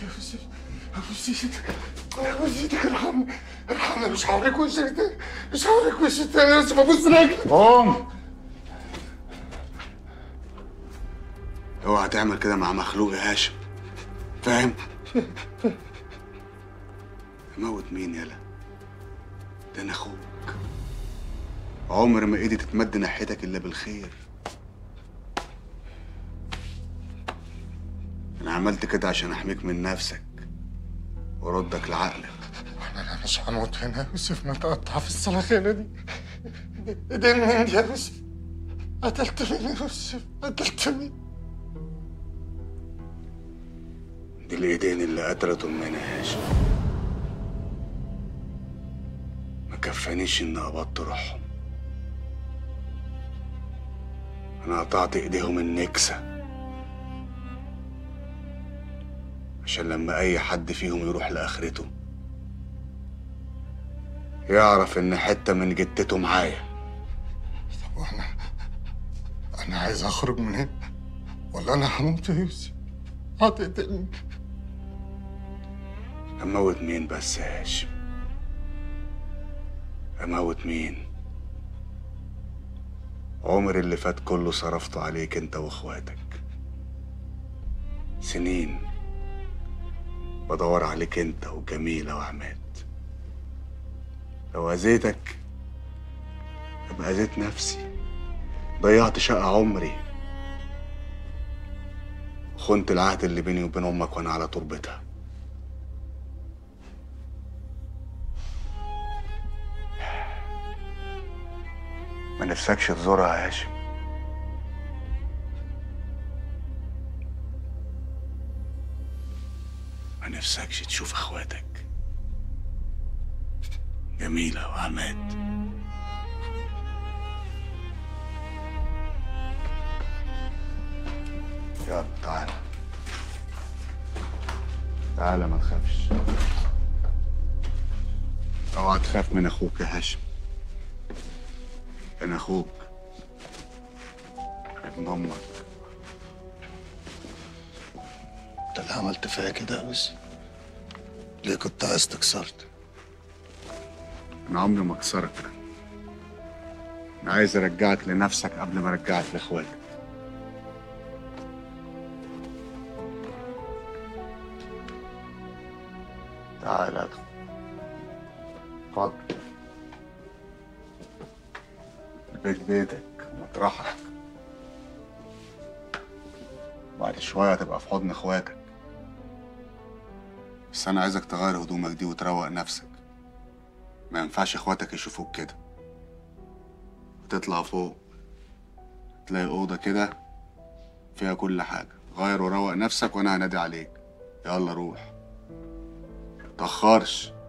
يوسف ابوس ايدك ابوس ايدك ارحمني ارحمني مش هوريك وشك تاني مش هوريك وشك تاني يا يوسف ابوس رجلك قوم اوعى تعمل كده مع مخلوق يا هاشم فاهم؟ موت مين يالا؟ ده انا اخوك عمر ما ايدي تتمد ناحيتك الا بالخير انا عملت كده عشان احميك من نفسك وردك لعقلك انا مش هموت هنا يا يوسف ما تقطع في السلاخينه دي ايدين مين دي يا يوسف قتلت مين يا يوسف قتلت مين دي الايدين اللي قتلت امنا هاشم ما كفانيش اني قبضت روحهم انا قطعت ايديهم النكسه عشان لما اي حد فيهم يروح لاخرته يعرف ان حته من جتته معايا طب وانا انا عايز اخرج من هنا ولا انا هموت يا يوسف هتقتلني اموت مين بس يا هاشم اموت مين عمر اللي فات كله صرفته عليك انت واخواتك سنين بدور عليك انت وجميلة وعماد لو اذيتك ابقى اذيت نفسي ضيعت شقة عمري خنت العهد اللي بيني وبين امك وانا على تربتها ما نفسكش تزورها يا هاشم ما نفسكش تشوف اخواتك جميلة وعماد يلا تعالى تعالى ما تخافش اوعى تخاف من اخوك يا هاشم انا اخوك ابن امك انت اللي عملت فيا كده يا يوسف ليه كنت عايز تكسرت انا عمري ما اكسرك انا عايز ارجعك لنفسك قبل ما ارجعك لاخواتك تعال ادخل اتفضل البيت بيتك ومطرحك بعد شوية هتبقى في حضن اخواتك بس انا عايزك تغير هدومك دي وتروق نفسك ما ينفعش اخواتك يشوفوك كده تطلع فوق تلاقي اوضه كده فيها كل حاجه غير وروق نفسك وانا هنادي عليك يلا روح متأخرش